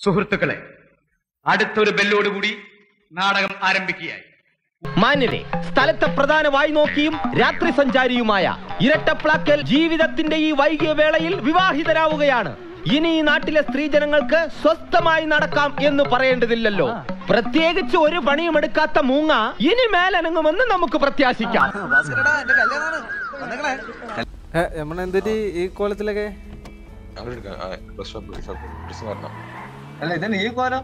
സുഹൃത്തുക്കളെ അടുത്തൊരു ബെല്ലോടുകൂടി നാടകം ആരംഭിക്കുകയായി മാന്യരെ സ്ഥലത്തെ പ്രധാന വായി നോക്കിയും രാത്രി സഞ്ചാരിയുമായ ഇരട്ടപ്ലാക്കൽ ജീവിതത്തിന്റെ ഈ വൈകിയ വേളയിൽ വിവാഹിതരാവുകയാണ് ഇനി ഈ നാട്ടിലെ സ്ത്രീജനങ്ങൾക്ക് സ്വസ്ഥമായി നടക്കാം എന്ന് പറയേണ്ടതില്ലല്ലോ പ്രത്യേകിച്ച് ഒരു പണിയും എടുക്കാത്ത മൂങ്ങ ഇനി മേലനങ്ങുമെന്ന് നമുക്ക് പ്രത്യാശിക്കാം നമ്മളെന്തൊരു ഈ കോലത്തിലൊക്കെ ഡ്രസ് ഷോപ്പ് ഷോപ്പ് ഡ്രസ് വരണം അല്ല ഇത് നീ കോലം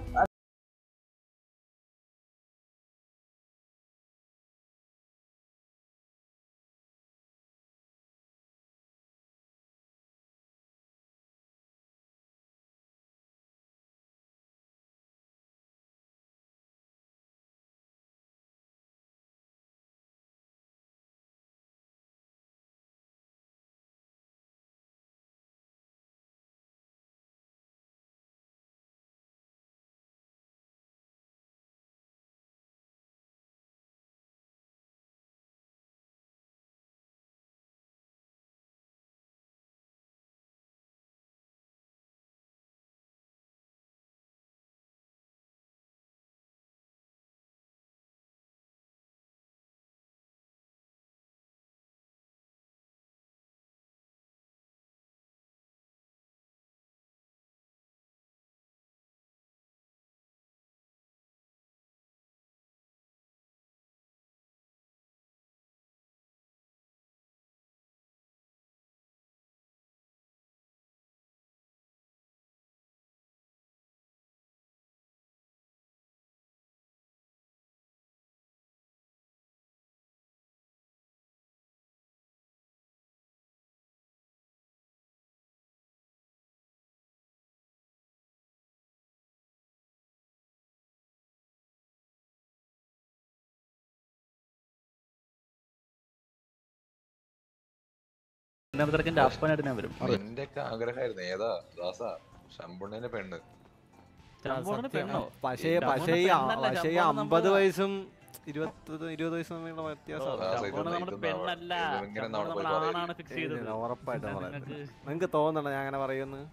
അപ്പനായിട്ട് വരും നിന്റെ ഒക്കെ ആഗ്രഹമായിരുന്നു ഏതാ ദാസ ശമ്പുണ്ണന്റെ പെണ്ണ് ശമ്പൂർണ്ണ പെണ്ണോ? പക്ഷേ ശമ്പൂർണ്ണ പക്ഷേ ഈ അ- പെണ്ണല്ല, പക്ഷേ ഈ ശമ്പൂർണ്ണ അമ്പത് നമ്മള് വയസ്സും ഇരുപത് ഇരുപത് വയസ്സും തമ്മിലുള്ള വ്യത്യാസം ദാസ ശമ്പൂർണ്ണ ഇതൊന്നും നമ്മുടെ ഇതൊന്നും പെണ്ണല്ല ആവണം. ഇങ്ങനെ ശമ്പൂർണ്ണ നമ്മൾ നമ്മൾ പറയരുത്. ആണാണ് ഫിക്സ് ചെയ്തത് ഉറപ്പായിട്ടും പിന്നെ പറയുന്നത് നിങ്ങക്ക് നിങ്ങക്ക് തോന്നണം ഞാൻ അങ്ങനെ പറയുന്നു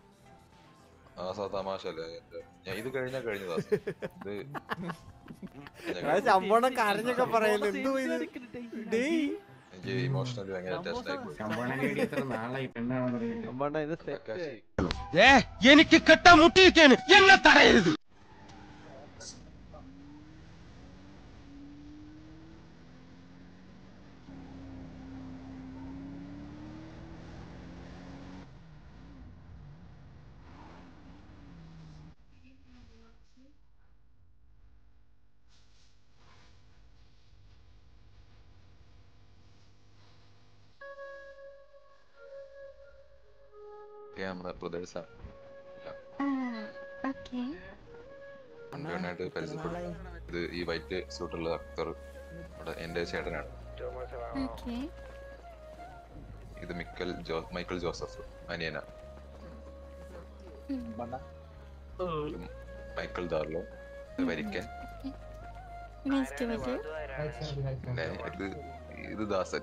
ദാസ തമാശ അല്ലേ എന്റെ ഞാൻ ഇത് കഴിഞ്ഞാ കഴിഞ്ഞു ദാസ ഇത് ശമ്പളം കരഞ്ഞൊക്കെ പറയുന്നു എന്തോ ഇത് ഡേയ് എനിക്ക് ഇമോഷണലി ഭയങ്കര അറ്റാച്ച്ഡ് ആയി പോയി ശമ്പളം ഇത് set. കക്കാശി എനിക്ക് കെട്ടാൻ മുട്ടിയിരിക്കാണ് എന്നെ തടയരുത് നമ്മുടെ ബ്രദേഴ്സാണ് ഓക്കെ അമ്പേണ്ണായിട്ട് പരിചയപ്പെടും ഇത് ഈ വൈറ്റ് സൂട്ടുള്ള അക്തർ ഇവിടെ എന്റെ ചേട്ടനാണ് ഓക്കെ ഇത് മിക്കൽ ജോ മൈക്കിൾ ജോസഫ് അനിയന ഇത് മൈക്കിൾ ദാർലോ ഇത് വരിക്കൻ നൈസ് ടു മീറ്റ് പിന്നെ ഇത് ഇത് Dasan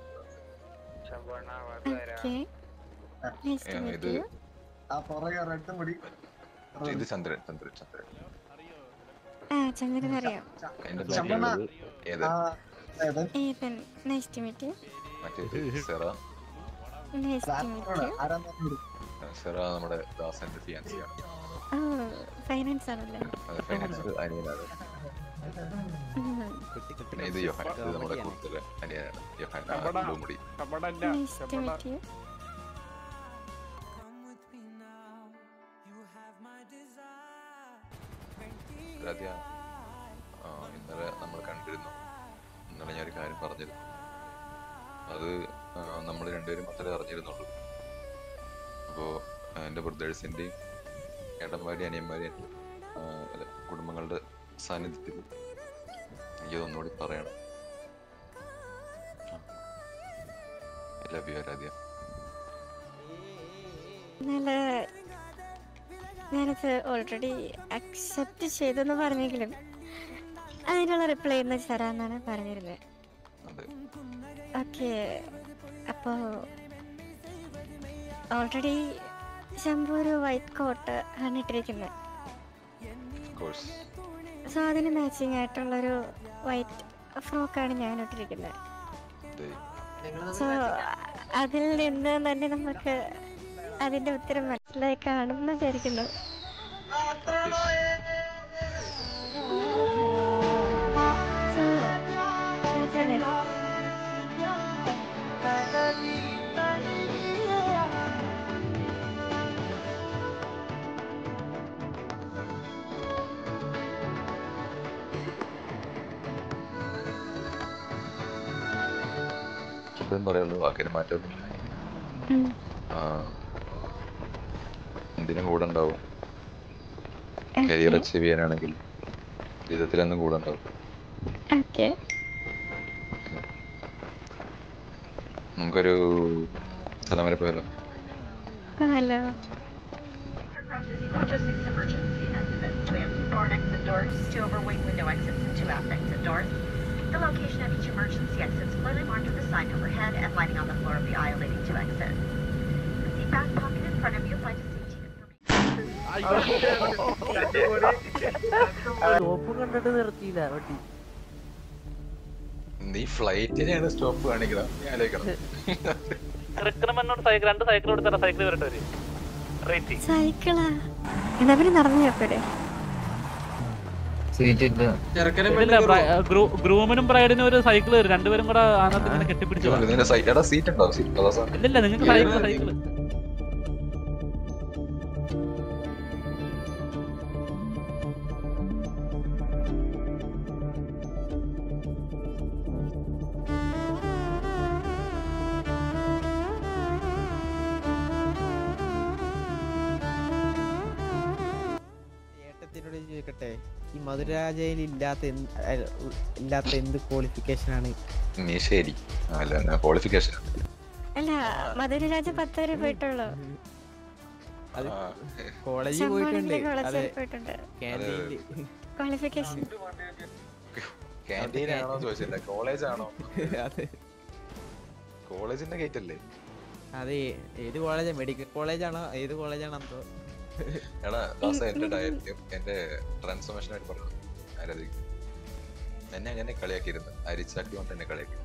okay nice to uh, meet ഇത് യു ആ പുറകെ റെഡ് മുടി ഇത് ചന്ദ്രൻ ചന്ദ്രൻ ചന്ദ്രൻ ആ ചന്ദ്രൻ അറിയാം എന്റെ ചമ്മണ്ണ. ബാക്കിലുള്ളത് ഏത് ആ Ethan Ethan nice to meet you മറ്റേത് Sera nice to meet you ആരാന്ന് പറഞ്ഞത്? സെറ നമ്മുടെ ദാസന്റെ ഫിയാൻസിയാണ് ഓ ഫൈനാൻസ് ആണല്ലേ അത് ഫൈനാൻസ് അനിയനാണ് ഉം. പിന്നെ ഇത് യോഹാൻ ഇത് നമ്മുടെ കൂടുതൽ അനിയനാണ് യോഹാൻ ആ, blue മുടി nice to meet you Radhya ആ, ഇന്നലെ നമ്മൾ കണ്ടിരുന്നു ഇന്നലെ ഞാൻ ഒരു കാര്യം പറഞ്ഞിരുന്നു അത് നമ്മൾ രണ്ടുപേരും മാത്രമേ അറിഞ്ഞിരുന്നുള്ളൂ അപ്പോൾ എൻ്റെ ബ്രദേഴ്സിൻ്റെയും ഏട്ടന്മാരുടെയും അനിയന്മാരെയും ആ, അല്ല കുടുംബങ്ങളുടെ സാന്നിധ്യത്തിൽ എനിക്ക് ഒന്നുകൂടി പറയണം ലവ് യു ആരാധ്യ നല്ല ഞാനത് ഓൾറെഡി അക്സെപ്റ്റ് ചെയ്തെന്ന് പറഞ്ഞെങ്കിലും അതിനുള്ള റിപ്ലൈ ഇന്ന് തരാമെന്നാണ് പറഞ്ഞിരുന്നത് അതെ ഓക്കെ അപ്പോൾ ഓൾറെഡി ശംഭു ഒരു വൈറ്റ് കോട്ട് ആണ് ഇട്ടിരിക്കുന്നത് കോഴ്സ് സോ അതിന് മാച്ചിങ് ആയിട്ടുള്ളൊരു വൈറ്റ് ഫ്രോക്കാണ് ഞാൻ ഇട്ടിരിക്കുന്നത് സോ അതിൽ നിന്ന് തന്നെ നമുക്ക് അതിന്റെ ഉത്തരം മനസ്സിലായി കാണുമെന്ന് വിചാരിക്കുന്നു So, that's it. ഇതും പറയുള്ളൂ വാക്കിന് മാറ്റമൊന്നുമില്ല ഉം. ആ, എന്തിനും കൂടെ ഉണ്ടാവും കരിയർ അച്ചീവ് ചെയ്യാനാണെങ്കിൽ ജീവിതത്തിലെന്നും കൂടെ ഉണ്ടാവും Okay. നമുക്കൊരു സ്ഥലം വരെ പോയാലോ Hello. Logistics emergency exit. We have four exit doors, two overwing window exits, and two aft exit doors. The location of each emergency exit is clearly marked with a sign overhead and lighting on the floor of the aisle leading to exit. The seat back pocket in front of you flight safety information. സോപ്പ് കണ്ടിട്ട് നിർത്തിയില്ല വട്ടി നീ ഫ്ലൈറ്റിനെയാണ് stop കാണിക്കണം നീ ആലോചിക്കണം റിക്രമെന്നോട് സൈക്കിൾ രണ്ട് സൈക്കിൾ കൊടുത്തറ സൈക്കിൾ വരട്ടെ ഒരു റേറ്റ് സൈക്കിളാ എന്നാ പിന്നെ നടന്നു പോയപ്പോരെ ഇല്ല ഗ്രൂമിനും ബ്രൈഡിനും ഒരു സൈക്കിൾ തരും രണ്ടുപേരും കൂടെ അതിനകത്ത് ഇങ്ങനെ കെട്ടിപ്പിടിച്ചു പോകാം. നിന്റെ സൈ- എടാ സീറ്റ് ഉണ്ടോ സീറ്റ് അതാ സാധനം. ഇല്ലില്ല നിങ്ങൾക്ക് സൈക്കിൾ സൈക്കിൾ ഏട്ടത്തിനോട് ചോദിക്കട്ടെ ഈ മധുരാജയിൽ ഇല്ലാത്ത എന്ത് അല്ല, ഉ- ഇല്ലാത്ത എന്ത് ക്വാളിഫിക്കേഷൻ ആണ് നീ ശരി അല്ല ക്വാളിഫിക്കേഷൻ അല്ല മധുരരാജ പത്ത് വരെ പോയിട്ടുള്ളൂ അത് കോളേജിൽ പോയിട്ടുണ്ട് സമ്മാനിന്റെ അതെ കോളേജിൽ പോയിട്ടുണ്ട് ക്യാൻറ്റീനില് ക്വാളിഫിക്കേഷൻ ക്യാൻറ്റീൻ ആണോ ചോദിച്ചില്ല കോളേജ് ആണോ അതെ കോളേജിന്റെ ഗേറ്റ് അല്ലേ അതെ ഏത് കോളേജാ മെഡിക്കൽ കോളേജാണോ ഏത് കോളേജാണോ എന്തോ എടാ ദാസ എന്റെ ഡയറ്റ് എന്റെ ട്രാൻസ്ഫോർമേഷൻ ആയിട്ട് പറഞ്ഞു ആരാധി എന്നെ അങ്ങനെ കളിയാക്കിയിരുന്നു അരിച്ചാക്കി കൊണ്ട് എന്നെ കളിയാക്കി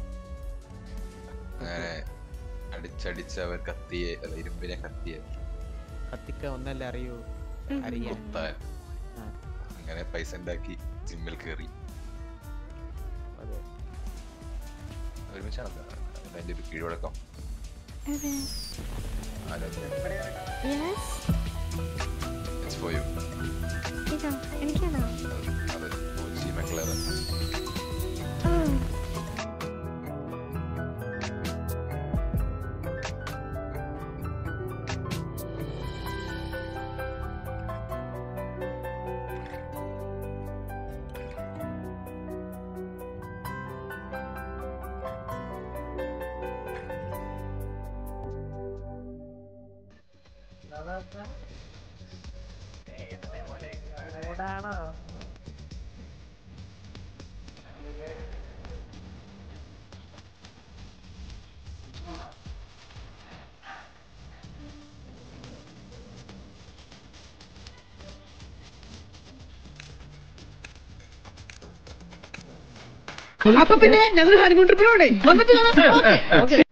അങ്ങനെ അടിച്ചടിച്ച് അവർ കത്തിയെ അല്ല ഇരുമ്പിനെ കത്തിയെ കത്തിക്ക ഒന്നല്ലേ അറിയൂ അറിയാം കുത്താൻ ആ. അങ്ങനെ പൈസ ഉണ്ടാക്കി ജിമ്മിൽ കയറി അതെ ഒരുമിച്ചാണ് അതിന്റെ ഒരു കീഴ്വഴക്കം അതെ ആലോചന യെസ് It's for you. ഇതോ എനിക്കാണോ അത് ഓജി മെക്ലറൻ ഓ അപ്പൊ പിന്നെ ഞങ്ങൾ ഹണിമൂൺ ട്രിപ്പിനോടെ വന്നിട്ട് കാണാം ഓക്കെ